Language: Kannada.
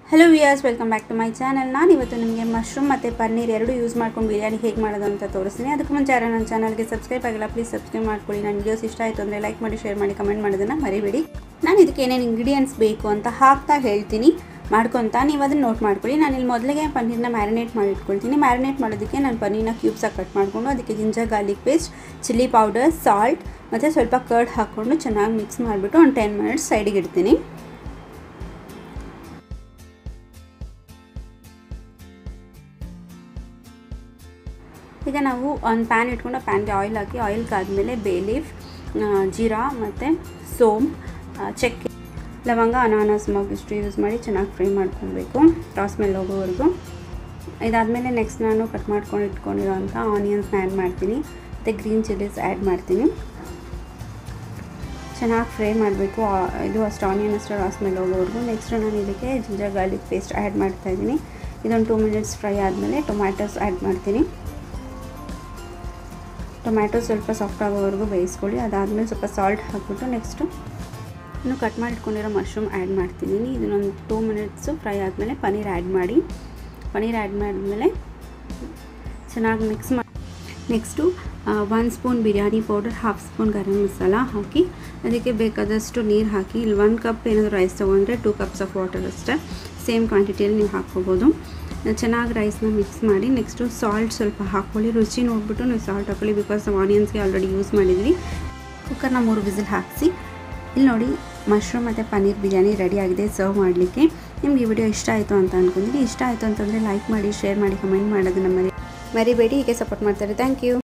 hello viewers welcome back to my channel ನಾನು ಇವತ್ತು ನಿಮಗೆ ಮಶ್ರೂಮ್ ಮತ್ತು ಪನ್ನೀರ್ ಎರಡು ಯೂಸ್ ಮಾಡ್ಕೊಂಡು ಬಿರಿಯಾನಿ ಹೇಗೆ ಮಾಡೋದು ಅಂತ ತೋರಿಸ್ತೀನಿ ಅದಕ್ಕೆ ಮುಂಚೆ ಯಾರು ನನ್ನ ಚಾನಲ್ಗೆ ಸಬ್ಸ್ಕ್ರೈಬ್ ಆಗಿಲ್ಲ ಪ್ಲೀಸ್ ಸಬ್ಸ್ಕ್ರೈಬ್ ಮಾಡ್ಕೊಳ್ಳಿ ನನ್ನ ವೀಡಿಯೋಸ್ ಇಷ್ಟ ಆಯಿತು ಅಂದರೆ ಲೈಕ್ ಮಾಡಿ ಶೇರ್ ಮಾಡಿ ಕಮೆಂಟ್ ಮಾಡೋದನ್ನು ಮರಿಬೇಡಿ ನಾನು ಇದಕ್ಕೆ ಏನೇನು ಇಂಗ್ರೀಡಿಯೆಂಟ್ಸ್ ಬೇಕು ಅಂತ ಹಾಕ್ತಾ ಹೇಳ್ತೀನಿ ಮಾಡ್ಕೊತಾ ನೀವು ಅದನ್ನು ನೋಟ್ ಮಾಡ್ಕೊಳ್ಳಿ ನಾನು ಇಲ್ಲಿ ಮೊದಲಿಗೆ ಪನ್ನೀರ್ನ ಮ್ಯಾರಿನೇಟ್ ಮಾಡಿ ಇಟ್ಕೊಳ್ತೀನಿ ಮ್ಯಾರಿನೇಟ್ ಮಾಡೋದಕ್ಕೆ ನಾನು ಪನ್ನೀರ್ನ ಕ್ಯೂಬ್ಸಾಗಿ ಕಟ್ ಮಾಡಿಕೊಂಡು ಅದಕ್ಕೆ ginger garlic paste chilli powder salt ಮತ್ತು ಸ್ವಲ್ಪ ಕರ್ಡ್ ಹಾಕ್ಕೊಂಡು ಚೆನ್ನಾಗಿ ಮಿಕ್ಸ್ ಮಾಡಿಬಿಟ್ಟು ಒಂದು ಟೆನ್ ಮಿನಿಟ್ಸ್ ಸೈಡಿಗೆ ಇಡ್ತೀನಿ ಈಗ ನಾವು ಒಂದು ಪ್ಯಾನ್ ಇಟ್ಕೊಂಡು ಪ್ಯಾನ್ಗೆ ಆಯಿಲ್ ಹಾಕಿ ಆಯಿಲ್ ಕಾದ್ಮೇಲೆ ಬೇ ಲೀಫ್ ಜೀರಾ ಮತ್ತು ಸೋಮ್ ಚಕ್ಕೆ ಲವಂಗ ಅನಾನಸ್ ಮಗ್ ಇಷ್ಟು ಯೂಸ್ ಮಾಡಿ ಚೆನ್ನಾಗಿ ಫ್ರೈ ಮಾಡ್ಕೊಬೇಕು ಟಾಸ್ ಮೇಲೆ ಹೋಗೋವರೆಗೂ ಇದಾದಮೇಲೆ ನೆಕ್ಸ್ಟ್ ನಾನು ಕಟ್ ಮಾಡ್ಕೊಂಡು ಇಟ್ಕೊಂಡಿರೋಂಥ ಆನಿಯನ್ಸ್ನ ಆ್ಯಡ್ ಮಾಡ್ತೀನಿ ಮತ್ತು ಗ್ರೀನ್ ಚಿಲ್ಲೀಸ್ ಆ್ಯಡ್ ಮಾಡ್ತೀನಿ ಚೆನ್ನಾಗಿ ಫ್ರೈ ಮಾಡಬೇಕು ಇದು ಅಷ್ಟು ಆನಿಯನ್ ಅಷ್ಟು ರಾಸ್ ಮೇಲೆ ಹೋಗೋವರೆಗೂ ನೆಕ್ಸ್ಟ್ ನಾನು ಇದಕ್ಕೆ ಜಿಂಜರ್ ಗಾರ್ಲಿಕ್ ಪೇಸ್ಟ್ ಆ್ಯಡ್ ಮಾಡ್ತಾಯಿದ್ದೀನಿ ಇದೊಂದು ಟೂ ಮಿನಿಟ್ಸ್ ಫ್ರೈ ಆದಮೇಲೆ ಟೊಮ್ಯಾಟೋಸ್ ಆ್ಯಡ್ ಮಾಡ್ತೀನಿ ಟೊಮ್ಯಾಟೊ ಸ್ವಲ್ಪ ಸಾಫ್ಟ್ ಆಗೋವರೆಗೂ ಬೇಯಿಸ್ಕೊಳ್ಳಿ ಅದಾದಮೇಲೆ ಸ್ವಲ್ಪ ಸಾಲ್ಟ್ ಹಾಕ್ಬಿಟ್ಟು ನೆಕ್ಸ್ಟು ಇನ್ನು ಕಟ್ ಮಾಡಿ ಇಟ್ಕೊಂಡಿರೋ ಮಶ್ರೂಮ್ ಆ್ಯಡ್ ಮಾಡ್ತಿದ್ದೀನಿ ಇದನ್ನೊಂದು ಟೂ ಮಿನಿಟ್ಸು ಫ್ರೈ ಆದಮೇಲೆ ಪನ್ನೀರ್ ಆ್ಯಡ್ ಮಾಡಿ ಪನ್ನೀರ್ ಆ್ಯಡ್ ಮಾಡಿದ್ಮೇಲೆ ಚೆನ್ನಾಗಿ ಮಿಕ್ಸ್ ಮಾಡಿ next one spoon biryani powder half spoon garam masala ಹಾಕಿ ಅದಕ್ಕೆ ಬೇಕಾದಷ್ಟು ನೀರು ಹಾಕಿ ಇಲ್ಲಿ ಒಂದು ಕಪ್ ಏನಾದರೂ ರೈಸ್ ತೊಗೊಂಡ್ರೆ ಟೂ ಕಪ್ಸ್ ಆಫ್ ವಾಟರ್ ಅಷ್ಟೇ ಸೇಮ್ ಕ್ವಾಂಟಿಟಿಯಲ್ಲಿ ನೀವು ಹಾಕ್ಕೋಬೋದು ಚೆನ್ನಾಗಿ ರೈಸ್ನ ಮಿಕ್ಸ್ ಮಾಡಿ ನೆಕ್ಸ್ಟು ಸಾಲ್ಟ್ ಸ್ವಲ್ಪ ಹಾಕ್ಕೊಳ್ಳಿ ರುಚಿ ನೋಡಿಬಿಟ್ಟು ನೀವು ಸಾಲ್ಟ್ ಹಾಕ್ಕೊಳ್ಳಿ ಬಿಕಾಸ್ ನಾವು ಆನಿಯನ್ಸ್ಗೆ ಆಲ್ರೆಡಿ ಯೂಸ್ ಮಾಡಿದ್ವಿ ಕುಕ್ಕರ್ನ ಮೂರು ವಿಸಿಲ್ ಹಾಕಿಸಿ ಇಲ್ಲಿ ನೋಡಿ ಮಶ್ರೂಮ್ ಮತ್ತು ಪನ್ನೀರ್ ಬಿರಿಯಾನಿ ರೆಡಿ ಆಗಿದೆ ಸರ್ವ್ ಮಾಡಲಿಕ್ಕೆ ನಿಮ್ಗೆ ಈ ವಿಡಿಯೋ ಇಷ್ಟ ಆಯಿತು ಅಂತ ಅಂದ್ಕೊಂಡಿದ್ದೀನಿ ಇಷ್ಟ ಆಯಿತು ಅಂತಂದರೆ ಲೈಕ್ ಮಾಡಿ ಶೇರ್ ಮಾಡಿ ಕಮೆಂಟ್ ಮಾಡೋದನ್ನ ಮರಿ ಮರಿಬೇಡಿ ಹೀಗೆ ಸಪೋರ್ಟ್ ಮಾಡ್ತಾರೆ ಥ್ಯಾಂಕ್ ಯು